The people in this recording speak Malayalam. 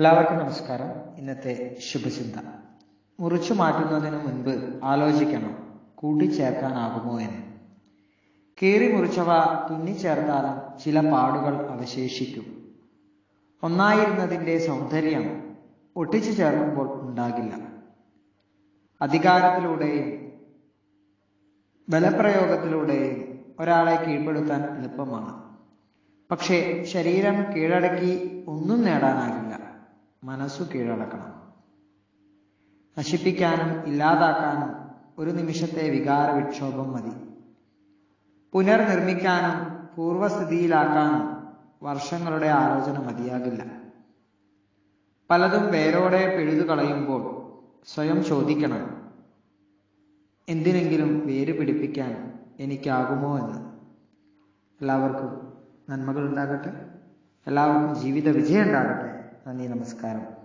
എല്ലാവർക്കും നമസ്കാരം ഇന്നത്തെ ശുഭചിന്ത മുറിച്ചു മാറ്റുന്നതിന് മുൻപ് ആലോചിക്കണം കൂട്ടിച്ചേർക്കാനാകുമോ എന്ന് കീറി മുറിച്ചവ തുന്നിച്ചേർത്താലും ചില പാടുകൾ അവശേഷിക്കും ഒന്നായിരുന്നതിൻ്റെ സൗന്ദര്യം ഒട്ടിച്ചു ചേർക്കുമ്പോൾ ഉണ്ടാകില്ല അധികാരത്തിലൂടെയും ബലപ്രയോഗത്തിലൂടെയും ഒരാളെ കീഴ്പ്പെടുത്താൻ എളുപ്പമാണ് പക്ഷേ ശരീരം കീഴടക്കി ഒന്നും നേടാനാകില്ല മനസ്സു കീഴടക്കണം നശിപ്പിക്കാനും ഇല്ലാതാക്കാനും ഒരു നിമിഷത്തെ വികാര വിക്ഷോഭം മതി പുനർനിർമ്മിക്കാനും പൂർവസ്ഥിതിയിലാക്കാനും വർഷങ്ങളുടെ ആലോചന മതിയാകില്ല പലതും വേരോടെ പിഴുതു കളയുമ്പോൾ സ്വയം ചോദിക്കണം എന്തിനെങ്കിലും വേര് പിടിപ്പിക്കാൻ എനിക്കാകുമോ എന്ന് എല്ലാവർക്കും നന്മകൾ ഉണ്ടാകട്ടെ എല്ലാവർക്കും ജീവിത വിജയം ഉണ്ടാകട്ടെ നന്ദി നമസ്കാരം